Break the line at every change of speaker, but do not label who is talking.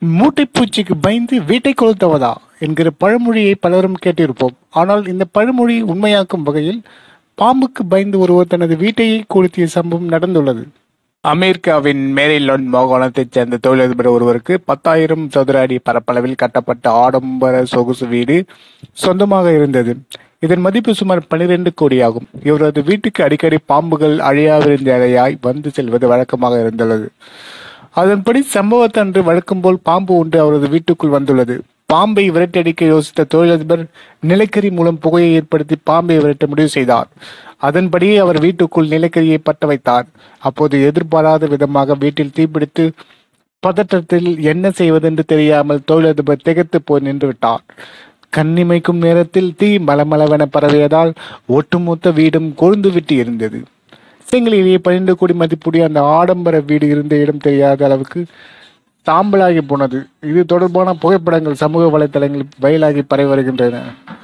மூட்டைப்பூச்சிக்கு பயந்து வீட்டை கொளுத்தவதா என்கிற பழமொழியை பலரும் கேட்டிருப்போம் ஆனால் இந்த பழமொழி உண்மையாக்கும் வகையில் பாம்புக்கு பயந்து ஒருவர் தனது வீட்டையே கொளுத்திய சம்பவம் நடந்துள்ளது அமெரிக்காவின் மேரிலாண்ட் மாகாணத்தைச் சேர்ந்த தொழிலதிபர் ஒருவருக்கு பத்தாயிரம் சதுர அடி பரப்பளவில் கட்டப்பட்ட ஆடம்பர சொகுசு வீடு சொந்தமாக இருந்தது இதன் மதிப்பு சுமார் 12 கோடியாகும் இவரது வீட்டுக்கு அடிக்கடி பாம்புகள் அழியாவிருந்ததையாய் வந்து செல்வது வழக்கமாக இருந்துள்ளது அதன்படி சம்பவத்தன்று வழக்கம் போல் பாம்பு ஒன்று அவரது வீட்டுக்குள் வந்துள்ளது பாம்பை விரட்டடிக்க யோசித்த தொழிலதிபர் நிலக்கரி மூலம் புகையை ஏற்படுத்தி பாம்பை விரட்ட முடிவு செய்தார் அதன்படியே அவர் வீட்டுக்குள் நிலக்கரியை பற்ற வைத்தார் அப்போது எதிர்பாராத விதமாக வீட்டில் தீப்பிடித்து பதற்றத்தில் என்ன செய்வதென்று தெரியாமல் தொழிலதிபர் திகைத்து போய் நின்று விட்டார் கண்ணிமைக்கும் நேரத்தில் தீ மலமளவென பரவியதால் ஒட்டுமொத்த வீடும் கொழுந்து விட்டு இருந்தது செங்கலிலேயே பன்னெண்டு கோடி மதிப்புடைய அந்த ஆடம்பர வீடு இருந்த இடம் தெரியாத அளவுக்கு சாம்பலாகி போனது இது தொடர்பான புகைப்படங்கள் சமூக வலைத்தளங்களில் வயலாகி பரவி வருகின்றன